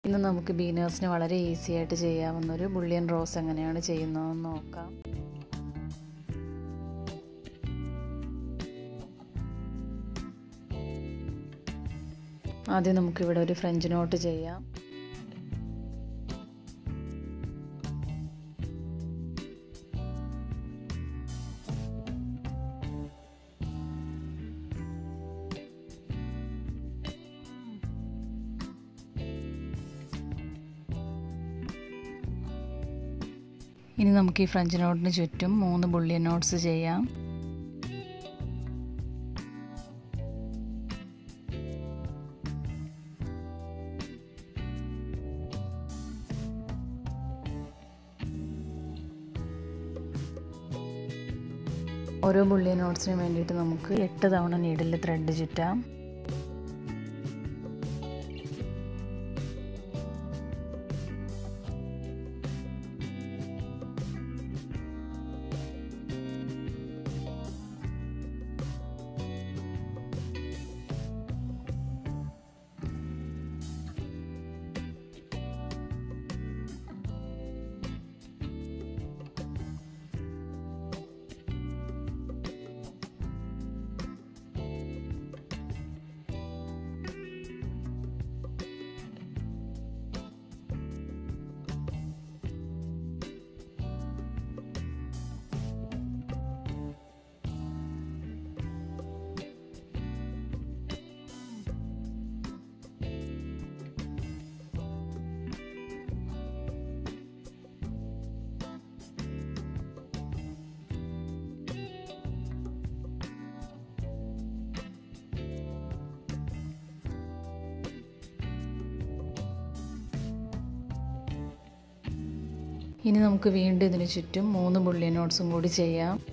ഇന്ന് നമുക്ക് ബീനേഴ്സിന് വളരെ ഈസി ആയിട്ട് ചെയ്യാവുന്ന ഒരു ബുള്ളിയൻ റോസ് എങ്ങനെയാണ് ചെയ്യുന്നതെന്ന് നോക്കാം ആദ്യം നമുക്കിവിടെ ഒരു ഫ്രഞ്ച് നോട്ട് ചെയ്യാം ഇനി നമുക്ക് ഈ ഫ്രഞ്ച് നോട്ടിന് ചുറ്റും മൂന്ന് ബുള്ളിയൻ നോട്ട്സ് ചെയ്യാം ഓരോ ബുള്ളിയൻ നോട്ട്സിന് വേണ്ടിയിട്ട് നമുക്ക് എട്ട് തവണ നീഡിൽ ത്രെഡ് ചുറ്റാം ഇനി നമുക്ക് വീണ്ടും ഇതിന് ചുറ്റും മൂന്ന് ബുള്ളിയൻ നോട്ട്സും കൂടി ചെയ്യാം